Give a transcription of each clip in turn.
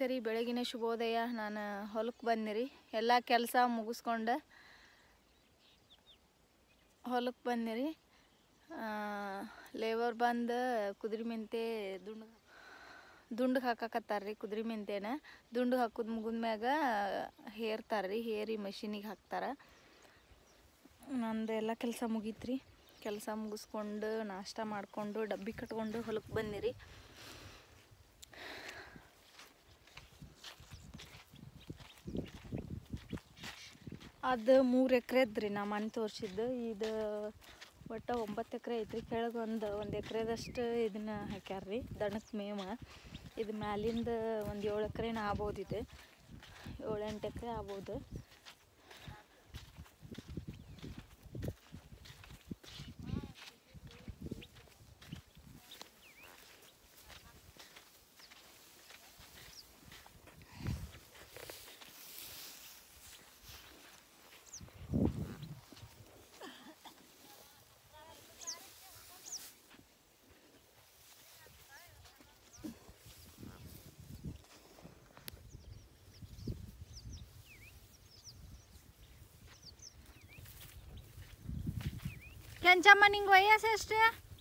ನಮಸ್ಕಾರ ರೀ ಬೆಳಗಿನ ಶುಭೋದಯ ನಾನು ಹೊಲಕ್ಕೆ ಬಂದಿರಿ ಎಲ್ಲ ಕೆಲಸ ಮುಗಿಸ್ಕೊಂಡು ಹೊಲಕ್ಕೆ ಬಂದಿರಿ ಲೇಬರ್ ಬಂದು ಕುದುರೆ ಮೆಂತೆ ದುಂಡು ದುಂಡಿಗೆ ಹಾಕಾಕತ್ತಾರ ರೀ ಕುದುರೆ ಮೆಂತೆನ ದುಂಡಿಗೆ ಹಾಕೋದು ಮುಗಿದ್ಮ್ಯಾಗ ಹೇರ್ತಾರೆ ರೀ ಹೇರಿ ಮಷೀನಿಗೆ ಹಾಕ್ತಾರೆ ನಂದು ಎಲ್ಲ ಕೆಲಸ ಮುಗೀತ್ರಿ ಕೆಲಸ ಮುಗಿಸ್ಕೊಂಡು ನಾಷ್ಟ ಮಾಡಿಕೊಂಡು ಡಬ್ಬಿ ಕಟ್ಕೊಂಡು ಹೊಲಕ್ಕೆ ಬಂದಿರಿ ಅದು ಮೂರು ಎಕ್ರೆದ್ ರೀ ನಾ ಮನೆ ತೋರಿಸಿದ್ದು ಇದು ಒಟ್ಟು ಒಂಬತ್ತು ಎಕರೆ ಐತ್ರಿ ಕೆಳಗೆ ಒಂದು ಒಂದು ಎಕರೆದಷ್ಟು ಇದನ್ನ ಹಾಕ್ಯಾರ ರೀ ದನಕ್ಕೆ ಮೇವ ಇದು ಮ್ಯಾಲಿಂದ ಒಂದು ಏಳು ಎಕರೆನ ಆಗ್ಬೋದು ಇದು ಏಳು ಎಂಟು ಎಕರೆ ಆಗ್ಬೋದು ಕೆಂಚಮ್ಮ ನಿಂಗೆ ವಯಸ್ಸು ಎಷ್ಟು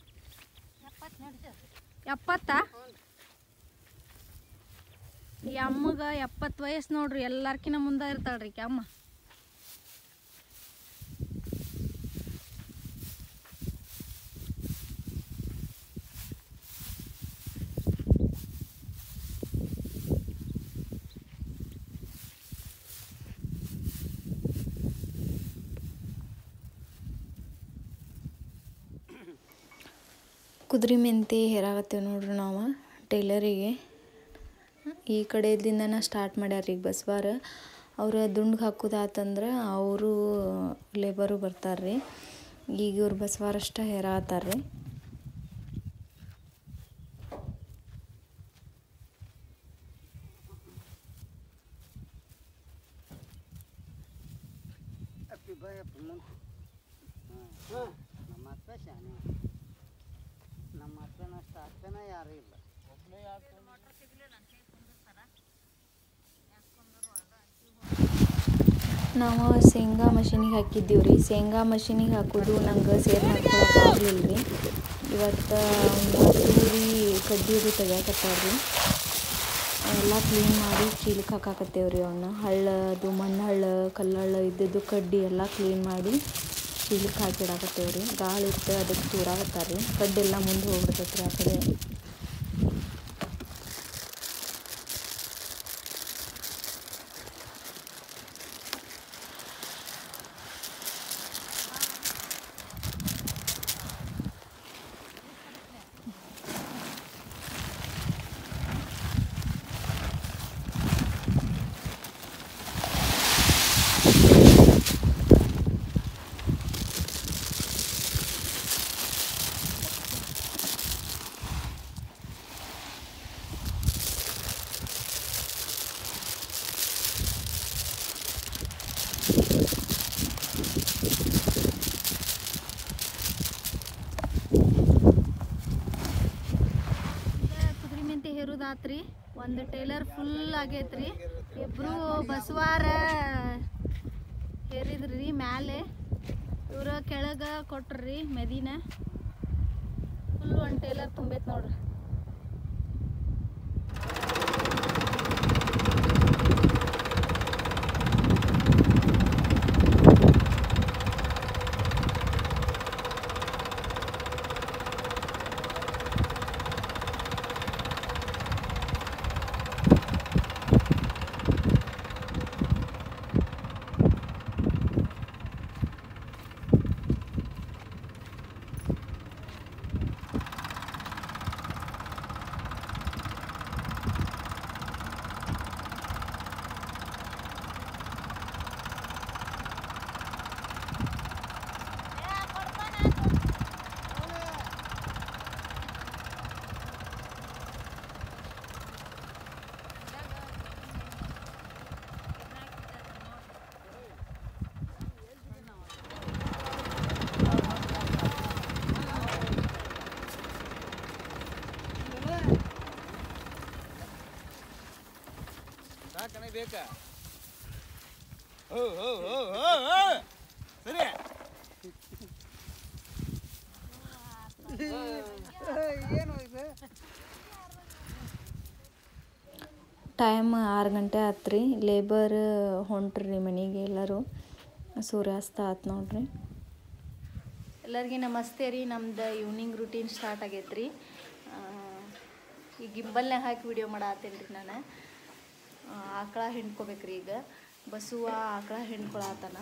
ಎಪ್ಪತ್ತ ಈ ಅಮ್ಮಗ ಎಪ್ಪತ್ತು ವಯಸ್ಸು ನೋಡ್ರಿ ಎಲ್ಲಾರ್ಕಿನ ಮುಂದೆ ಇರ್ತಾಳ್ರಿ ಈಕಿ ಅಮ್ಮ ಕುದುರೆ ಮೆಂತೆ ಹೇರಾಗತ್ತೇವೆ ನೋಡ್ರಿ ನಾವು ಟೈಲರಿಗೆ ಈ ಕಡೆದಿಂದನ ಸ್ಟಾರ್ಟ್ ಮಾಡ್ಯಾರ ಈಗ ಬಸ್ವಾರ ಅವ್ರು ದುಂಡ್ಗೆ ಹಾಕೋದಾತಂದ್ರೆ ಅವರು ಲೇಬರು ಬರ್ತಾರೆ ಈಗ ಇವ್ರು ಬಸ್ವಾರಷ್ಟ ಹೇರಾತಾರ ಅಪ್ಪಿ ಬಾಯ್ ಅಪ್ಪ ಮುಂದೆ ನಮ್ಮ ಅಪ್ಪ ಶಾನೆ ನಮ್ಮ ಅಪ್ಪನಷ್ಟು ಅಪ್ಪನ ಯಾರೂ ಇಲ್ಲ ನಾವು ಶೇಂಗಾ ಮಷೀನಿಗೆ ಹಾಕಿದ್ದೀವಿ ರೀ ಶೇಂಗಾ ಮಷೀನಿಗೆ ಹಾಕೋದು ನಂಗೆ ಸೇರ್ ಮಾಡ್ಕೊಳಕ್ಕೆ ಆಗಲಿಲ್ಲ ರೀ ಇವತ್ತು ತೂರಿ ಕಡ್ಡಿ ಅದು ತೆಗ್ಯಾಕತ್ತಾರ ರೀ ಎಲ್ಲ ಕ್ಲೀನ್ ಮಾಡಿ ಚೀಲಕ್ಕೆ ಹಾಕಾಕತ್ತೇವೆ ರೀ ಅವನ್ನ ಹಳ್ಳ ಅದು ಮಣ್ಣು ಹಳ್ಳ ಕಲ್ಲು ಹಳ್ಳ ಇದ್ದದ್ದು ಕಡ್ಡಿ ಎಲ್ಲ ಕ್ಲೀನ್ ಮಾಡಿ ಚೀಲಕ್ಕೆ ಹಾಕಿಡಾಕತ್ತೇವೆ ರೀ ಗಾಳಿ ಇತ್ತು ಅದಕ್ಕೆ ತೂರಾಕತ್ತಾರ ರೀ ಕಡ್ಡೆಲ್ಲ ಮುಂದೆ ಹೋಗ್ಬಿಡ್ತೈತೆ ರೀ ಆ ಕಡೆ ಕುದುರೆ ಮೆಂತೆ ಹೇರುದಾತ್ರಿ ಒಂದು ಟೇಲರ್ ಫುಲ್ ಆಗೈತ್ರಿ ಇಬ್ರು ಬಸವಾರ ಹೇರಿದ್ರಿ ಮ್ಯಾಲೆ ಇವ್ರ ಕೆಳಗ ಕೊಟ್ರಿ ಮೆದಿನ ಫುಲ್ ಒಂದು ಟೇಲರ್ ತುಂಬೈತ್ ನೋಡ್ರಿ ಬೇಕಾ ಓ ಓ ಓ ಓ ಓ ಸರಿ ಏನು ಇದು ಟೈಮ್ ಆರು ಗಂಟೆ ಆತು ರೀ ಲೇಬರ್ ಹೊಂಟ್ರಿ ಮನೆಗೆ ಎಲ್ಲರೂ ಸೂರ್ಯಾಸ್ತ ಆತು ನೋಡ್ರಿ ಎಲ್ಲರಿಗೆ ನಮಸ್ತೆ ರೀ ನಮ್ದು ಈವ್ನಿಂಗ್ ರೂಟೀನ್ ಸ್ಟಾರ್ಟ್ ಆಗೈತೆ ರೀ ಈ ಗಿಂಬಲ್ನಾಗ ಹಾಕಿ ವಿಡಿಯೋ ಮಾಡತ್ತೀನಿ ರೀ ನಾನು ಆ, ಆಕಳ ಹಿಂಡ್ಕೋಬೇಕ್ರಿ ಈಗ ಬಸುವ ಆಕಳ ಹಿಂಡ್ಕೊಳತನ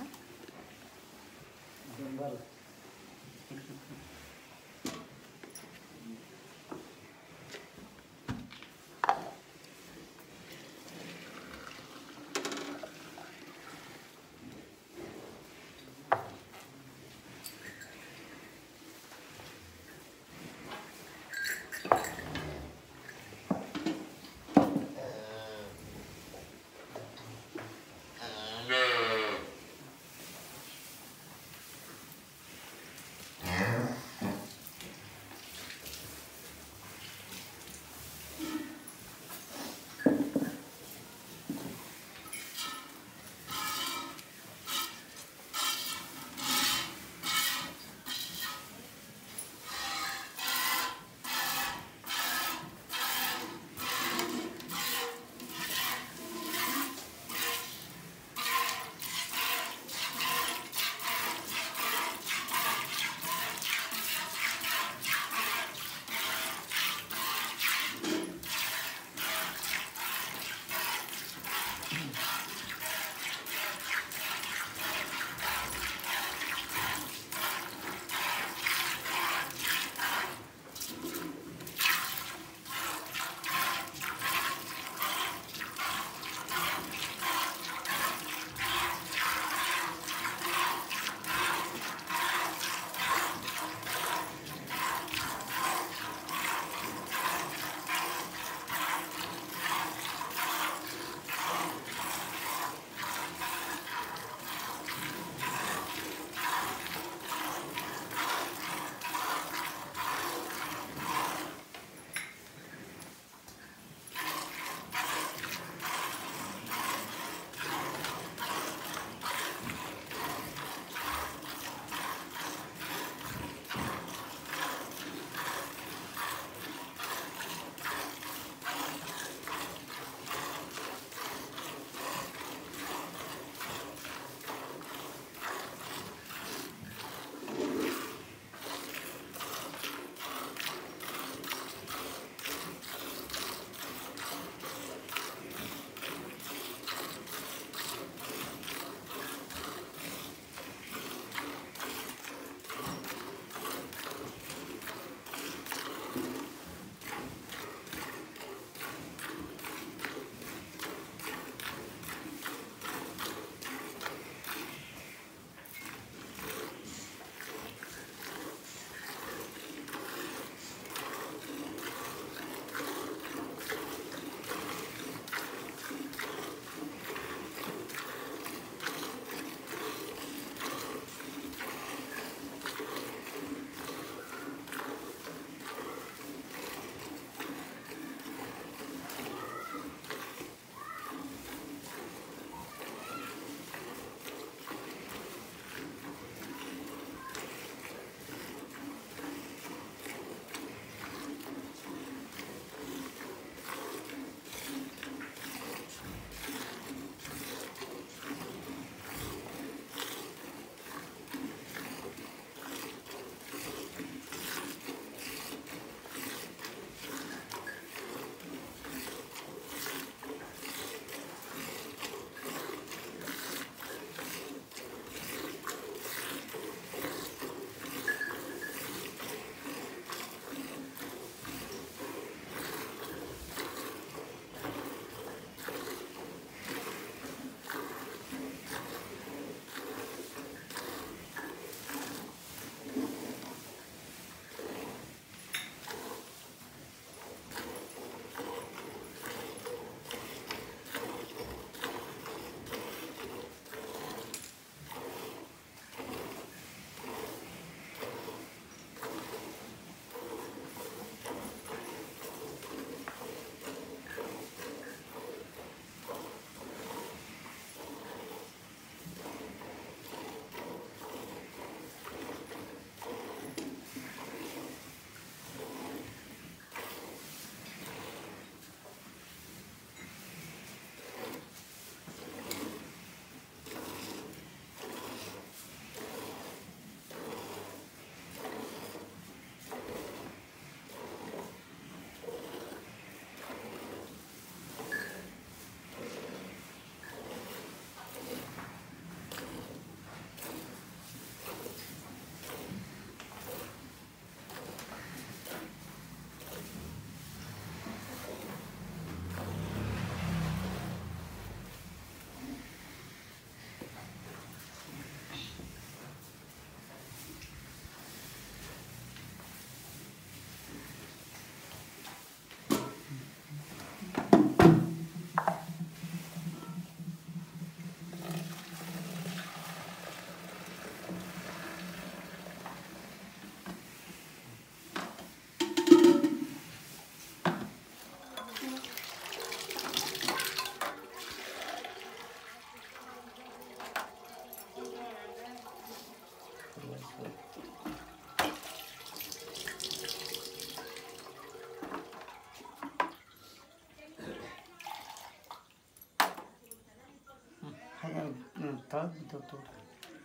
ಒಳಗೆ ಬಿದ್ದವ್ ತೋರಿ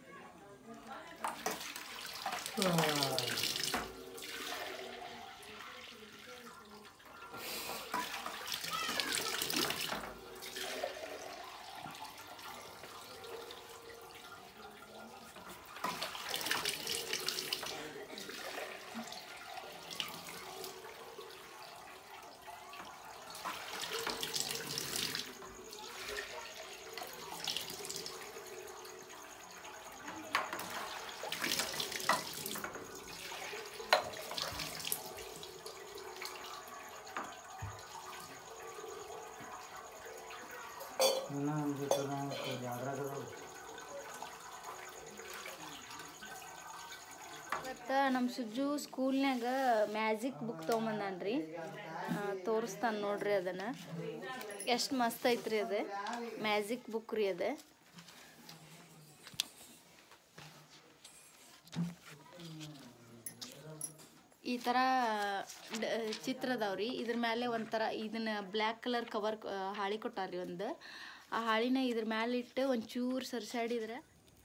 ಇನ್ನೂ ಒಂದು ಯಾವ್ದ್ರಾಗ ಇವತ್ತು ನಮ್ಮ ಸುಜ್ಜು ಸ್ಕೂಲ್ನ್ಯಾಗ ಮ್ಯಾಜಿಕ್ ಬುಕ್ ತೊಗೊಂಬಂದಾನ್ರಿ ತೋರಿಸ್ತಾನೆ ನೋಡ್ರಿ ಅದನ್ನು ಎಷ್ಟು ಮಸ್ತ್ ಐತ್ರಿ ಅದು ಮ್ಯಾಜಿಕ್ ಬುಕ್ ರೀ ಅದು ಈ ಥರ ಡ- ಚಿತ್ರ ಅದಾವ್ರಿ ಇದ್ರ ಮೇಲೆ ಒಂಥರ ಇದನ್ನ ಬ್ಲ್ಯಾಕ್ ಕಲರ್ ಕವರ್ ಹಾಳಿ ಕೊಟ್ಟಾರ್ರಿ ಒಂದು ಆ ಹಾಳಿನ ಇದ್ರ ಮೇಲೆ ಇಟ್ಟು ಒಂಚೂರು ಸರ್ಸಾಡಿದ್ರೆ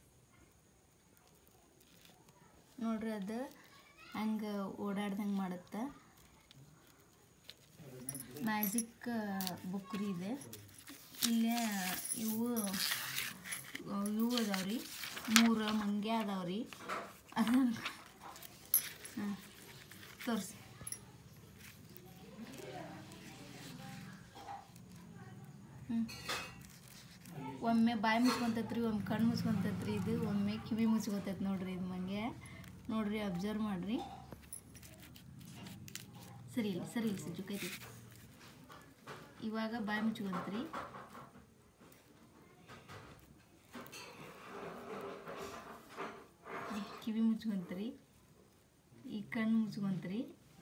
ನೋಡ್ರಿ ಅದು ಹಂಗೆ ಓಡಾಡ್ದಂಗೆ ಮಾಡುತ್ತೆ ಮ್ಯಾಜಿಕ್ ಬುಕ್ ರೀ ಇದೆ ಇಲ್ಲೇ ಇವು ಇವು ಅದಾವ್ರಿ ಮೂರು ಮಂಗ್ಯ ಅದಾವ್ರಿ ಅದನ್ನ ಹಾಂ ತೋರಿಸಿ ಹ್ಞೂ ಒಮ್ಮೆ ಬಾಯಿ ಮುಚ್ಕೊಂತೈತ್ರಿ ಒಮ್ಮೆ ಕಣ್ಣು ಮುಚ್ಕೊಂತೈತ್ರಿ ಇದು ಒಮ್ಮೆ ಕಿವಿ ಮುಚ್ಕೊತೈತಿ ನೋಡ್ರಿ ಇದು ಮಂಗೆ ನೋಡ್ರಿ ಅಬ್ಸರ್ವ್ ಮಾಡ್ರಿ ಸರಿ ಇಲ್ಲ ಸರಿ ಇಲ್ಲ ಸಜ್ಜು ಕೈತಿ ಇವಾಗ ಬಾಯಿ ಮುಚ್ಕೊಂತ್ರಿ ಈ ಕಿವಿ ಮುಚ್ಕೊಂತ್ರಿ ಈ ಕಣ್ಣು ಮುಚ್ಕೊಂತ್ರಿ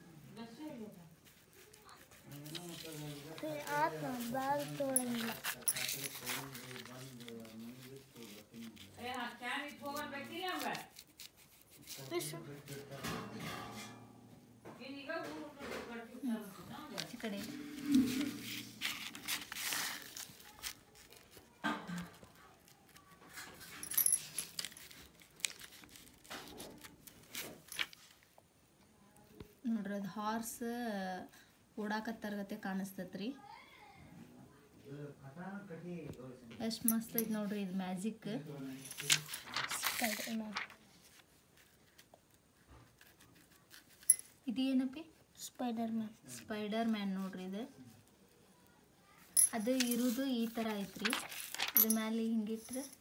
ಈ ಕಡೆ ನೋಡ್ರಿ ಅದು ಹಾರ್ಸ್ ಓಡಾಕತ್ತಾರಗತೆ ಕಾಣಿಸ್ತೈತ್ರಿ ಎಷ್ಟು ಮಸ್ತ್ ಐತಿ ನೋಡ್ರಿ ಇದು ಮ್ಯಾಜಿಕ್ ಇದು ಏನಪ್ಪಿ ಸ್ಪೈಡರ್ ಮ್ಯಾನ್ ಸ್ಪೈಡರ್ ಮ್ಯಾನ್ ನೋಡ್ರಿ ಇದು ಅದು ಇರೋದು ಈ ಥರ ಐತ್ರಿ ಇದ್ರ ಮೇಲೆ ಹಿಂಗಿಟ್ರೆ